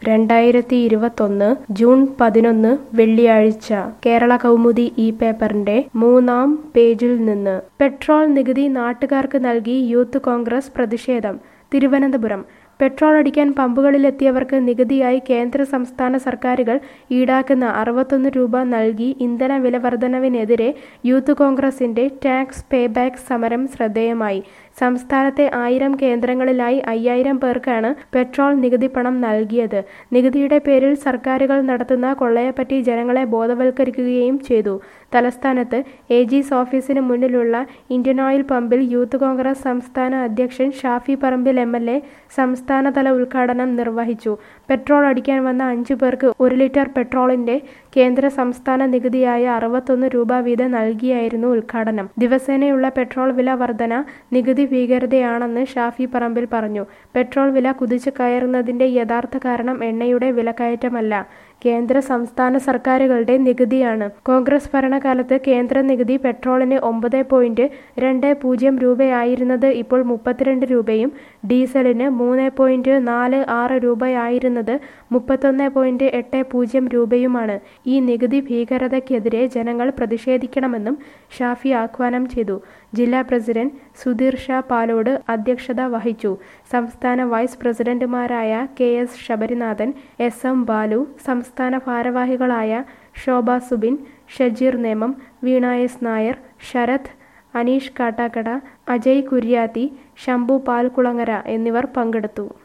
രണ്ടായിരത്തി ഇരുപത്തൊന്ന് ജൂൺ പതിനൊന്ന് വെള്ളിയാഴ്ച കേരള കൗമുദി ഈ പേപ്പറിന്റെ മൂന്നാം പേജിൽ നിന്ന് പെട്രോൾ നികുതി നാട്ടുകാർക്ക് നൽകി യൂത്ത് കോൺഗ്രസ് പ്രതിഷേധം തിരുവനന്തപുരം പെട്രോൾ അടിക്കാൻ പമ്പുകളിലെത്തിയവർക്ക് നികുതിയായി കേന്ദ്ര സംസ്ഥാന സർക്കാരുകൾ ഈടാക്കുന്ന അറുപത്തൊന്ന് രൂപ നൽകി ഇന്ധന വില വർധനവിനെതിരെ യൂത്ത് കോൺഗ്രസിന്റെ ടാക്സ് പേബാക്ക് സമരം ശ്രദ്ധേയമായി സംസ്ഥാനത്തെ ആയിരം കേന്ദ്രങ്ങളിലായി അയ്യായിരം പേർക്കാണ് പെട്രോൾ നികുതി പണം നൽകിയത് നികുതിയുടെ പേരിൽ സർക്കാരുകൾ നടത്തുന്ന കൊള്ളയെപ്പറ്റി ജനങ്ങളെ ബോധവൽക്കരിക്കുകയും ചെയ്തു തലസ്ഥാനത്ത് എ ജിസ് ഓഫീസിന് മുന്നിലുള്ള ഇന്ത്യൻ ഓയിൽ പമ്പിൽ യൂത്ത് കോൺഗ്രസ് സംസ്ഥാന അധ്യക്ഷൻ Shafi Parambil M L A സംസ്ഥാനതല ഉദ്ഘാടനം നിർവഹിച്ചു പെട്രോൾ അടിക്കാൻ വന്ന അഞ്ചു പേർക്ക് ഒരു ലിറ്റർ പെട്രോളിന്റെ കേന്ദ്ര സംസ്ഥാന നികുതിയായ അറുപത്തൊന്ന് രൂപ വീതം നൽകിയായിരുന്നു ഉദ്ഘാടനം ദിവസേനയുള്ള പെട്രോൾ വില വർധന നികുതി ഭീകരതയാണെന്ന് ഷാഫി പറമ്പിൽ പറഞ്ഞു പെട്രോൾ വില കുതിച്ചു കയറുന്നതിന്റെ യഥാർത്ഥ കാരണം എണ്ണയുടെ വിലക്കയറ്റമല്ല കേന്ദ്ര സംസ്ഥാന സർക്കാരുകളുടെ നികുതിയാണ് കോൺഗ്രസ് ഭരണകാലത്ത് കേന്ദ്ര നികുതി പെട്രോളിന് ഒമ്പത് പോയിന്റ് രണ്ട് പൂജ്യം രൂപയായിരുന്നത് ഇപ്പോൾ മുപ്പത്തിരണ്ട് രൂപയും ഡീസലിന് മൂന്ന് പോയിന്റ് നാല് ആറ് രൂപയായിരുന്നത് മുപ്പത്തൊന്ന് പോയിന്റ് എട്ട് പൂജ്യം രൂപയുമാണ് ഈ നികുതി ഭീകരതയ്ക്കെതിരെ ജനങ്ങൾ പ്രതിഷേധിക്കണമെന്നും ഷാഫി ആഹ്വാനം ചെയ്തു ജില്ലാ പ്രസിഡന്റ് സുധീർ ഷാ പാലോട് അധ്യക്ഷത വഹിച്ചു സംസ്ഥാന വൈസ് പ്രസിഡന്റുമാരായ K S Sabarinathan S M Balu സംസ്ഥാന ഭാരവാഹികളായ ശോഭ സുബിൻ ഷജീർ നേമം വീണ എസ് നായർ ശരത് അനീഷ് കാട്ടാക്കട അജയ് കുര്യാത്തി ശംഭു പാൽക്കുളങ്ങര എന്നിവർ പങ്കെടുത്തു